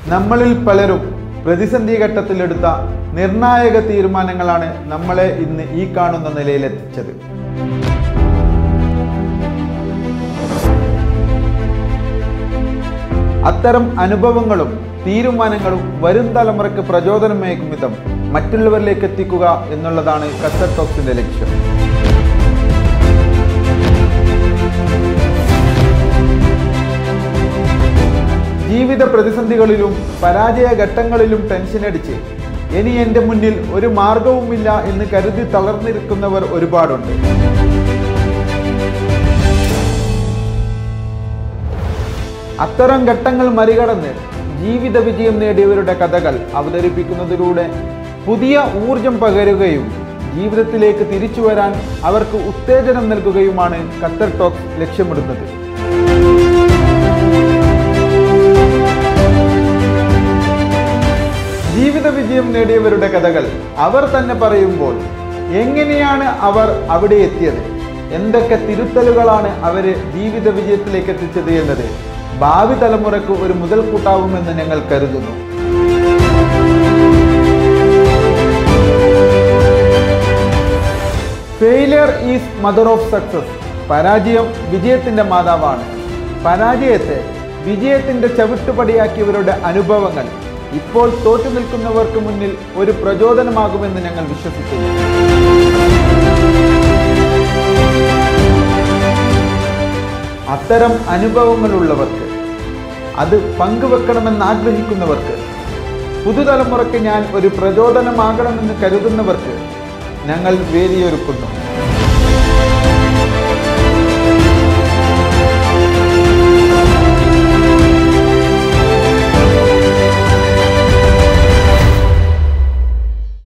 നമ്മളിൽ പലരും പ്രതിസന്ധി ഘട്ടത്തിലെടുത്ത നിർണായക തീരുമാനങ്ങളാണ് നമ്മളെ ഇന്ന് ഈ കാണുന്ന നിലയിലെത്തിച്ചത് അത്തരം അനുഭവങ്ങളും തീരുമാനങ്ങളും വരും തലമുറയ്ക്ക് പ്രചോദനമേകും വിധം മറ്റുള്ളവരിലേക്ക് എത്തിക്കുക എന്നുള്ളതാണ് ഖത്തർ ടോക്സിന്റെ ലക്ഷ്യം ജീവിത പ്രതിസന്ധികളിലും പരാജയ ഘട്ടങ്ങളിലും ടെൻഷനടിച്ച് ഇനി എൻ്റെ മുന്നിൽ ഒരു മാർഗവുമില്ല എന്ന് കരുതി തളർന്നിരിക്കുന്നവർ ഒരുപാടുണ്ട് അത്തരം ഘട്ടങ്ങൾ മറികടന്ന് ജീവിത വിജയം നേടിയവരുടെ കഥകൾ അവതരിപ്പിക്കുന്നതിലൂടെ പുതിയ ഊർജം പകരുകയും ജീവിതത്തിലേക്ക് തിരിച്ചു വരാൻ അവർക്ക് ഉത്തേജനം നൽകുകയുമാണ് ഖത്തർ ടോക്സ് ലക്ഷ്യമിടുന്നത് ജീവിത വിജയം നേടിയവരുടെ കഥകൾ അവർ തന്നെ പറയുമ്പോൾ എങ്ങനെയാണ് അവർ അവിടെ എത്തിയത് എന്തൊക്കെ തിരുത്തലുകളാണ് അവര് ജീവിത വിജയത്തിലേക്ക് എത്തിച്ചത് എന്നത് ഭാവി തലമുറയ്ക്ക് ഒരു മുതൽക്കൂട്ടാവുമെന്ന് ഞങ്ങൾ കരുതുന്നു failure is mother of success പരാജയം വിജയത്തിന്റെ മാതാവാണ് പരാജയത്തെ വിജയത്തിന്റെ ചവിട്ടുപടിയാക്കിയവരുടെ അനുഭവങ്ങൾ ഇപ്പോൾ തോറ്റു നിൽക്കുന്നവർക്ക് മുന്നിൽ ഒരു പ്രചോദനമാകുമെന്ന് ഞങ്ങൾ വിശ്വസിക്കുന്നു അത്തരം അനുഭവങ്ങളുള്ളവർക്ക് അത് പങ്കുവെക്കണമെന്ന് ആഗ്രഹിക്കുന്നവർക്ക് പുതുതലമുറയ്ക്ക് ഞാൻ ഒരു പ്രചോദനമാകണമെന്ന് കരുതുന്നവർക്ക് ഞങ്ങൾ വേദിയൊരുക്കുന്നു